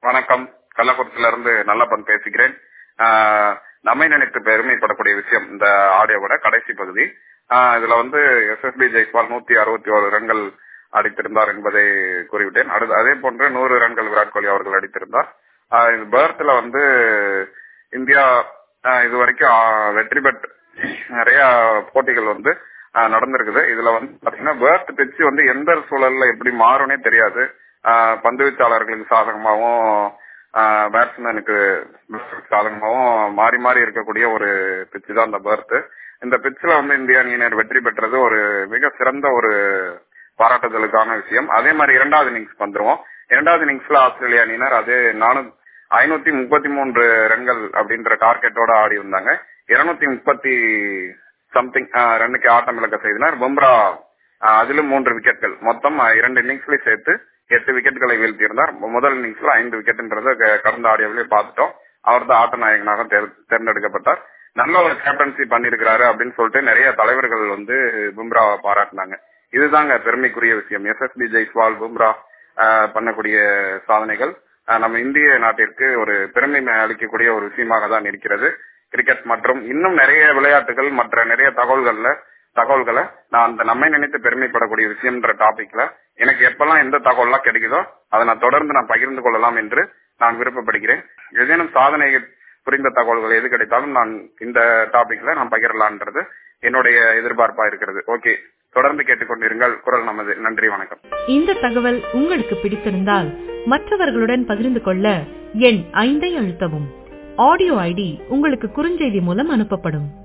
வணக்கம் கள்ளக்குறிச்சியில இருந்து நல்லப்பன் பேசுகிறேன் ஆஹ் நம்மை நினைத்து பெருமைப்படக்கூடிய விஷயம் இந்த ஆடியோவோட கடைசி பகுதி ஆஹ் இதுல வந்து எஸ்எஸ்பி ஜெய்ஸ்வால் நூத்தி அறுபத்தி ஒரு ரன்கள் அடித்திருந்தார் என்பதை கூறிவிட்டேன் அடுத்து அதே போன்று நூறு ரன்கள் விராட் கோலி அவர்கள் அடித்திருந்தார் ஆஹ் இது பேர்த்ல வந்து இந்தியா ஆஹ் இது வரைக்கும் ஆஹ் வெற்றி பெற்று நிறைய போட்டிகள் வந்து ஆஹ் நடந்திருக்குது இதுல வந்து பாத்தீங்கன்னா பேர்த் பிச்சு வந்து எந்த சூழல்ல எப்படி மாறும்னே தெரியாது ஆஹ் பந்து வீச்சாளர்களுக்கு சாதகமாகவும் பேட்ஸ்மேனுக்கு சாதகமாகவும் மாறி மாறி இருக்கக்கூடிய ஒரு பிச்சு தான் இந்த பேர்த் இந்த பிச்சில் வந்து இந்திய அணியினர் வெற்றி பெற்றது ஒரு மிக சிறந்த ஒரு பாராட்டுதலுக்கான விஷயம் அதே மாதிரி இரண்டாவது இன்னிங்ஸ் வந்துருவோம் இரண்டாவது இன்னிங்ஸ்ல ஆஸ்திரேலிய அணியினர் அது நானூத்தி ஐநூத்தி முப்பத்தி மூன்று ரன்கள் அப்படின்ற டார்கெட்டோட ஆடி வந்தாங்க இருநூத்தி முப்பத்தி சம்திங் ரன்னுக்கு ஆட்டம் இழக்க செய்தனர் பும்ரா அதிலும் மூன்று விக்கெட்கள் மொத்தம் இரண்டு இன்னிங்ஸ்லயும் சேர்த்து எட்டு விக்கெட்டுகளை வீழ்த்தியிருந்தார் முதல் இன்னிங்ஸ்ல ஐந்து விக்கெட்ன்றது கடந்த ஆடியோவிலேயே பார்த்துட்டோம் அவர் தான் ஆட்ட நாயகனாக தேர்ந்தெடுக்கப்பட்டார் நல்ல ஒரு கேப்டன்சி பண்ணிருக்கிறாரு அப்படின்னு சொல்லிட்டு நிறைய தலைவர்கள் வந்து பும்ராவை பாராட்டினாங்க இதுதாங்க பெருமைக்குரிய விஷயம் எஸ்எஸ்பி ஜெய்ஸ்வால் பும்ரா பண்ணக்கூடிய சாதனைகள் நம்ம இந்திய நாட்டிற்கு ஒரு பெருமை அளிக்கக்கூடிய ஒரு விஷயமாக தான் இருக்கிறது கிரிக்கெட் மற்றும் இன்னும் நிறைய விளையாட்டுகள் மற்ற நிறைய தகவல்கள்ல தகவல்களை நான் அந்த நம்மை நினைத்து பெருமைப்படக்கூடிய விஷயம்ன்ற டாபிக்ல எனக்கு எப்பெல்லாம் எந்த தகவல்லாம் கிடைக்குதோ அதை நான் தொடர்ந்து நான் பகிர்ந்து கொள்ளலாம் என்று நான் விருப்பப்படுகிறேன் ஏதேனும் சாதனை புரிந்த தகவல்கள் எது கிடைத்தாலும் நான் இந்த டாபிக்ல நான் பகிரலான்றது என்னுடைய எதிர்பார்ப்பா இருக்கிறது ஓகே தொடர்ந்து கேட்டுக்கொண்டிருங்கள் குரல் நமது நன்றி வணக்கம் இந்த தகவல் உங்களுக்கு பிடித்திருந்தால் மற்றவர்களுடன் பகிர்ந்து கொள்ள எண் ஐந்தை அழுத்தவும் ஆடியோ ஐடி உங்களுக்கு குறுஞ்செய்தி மூலம் அனுப்பப்படும்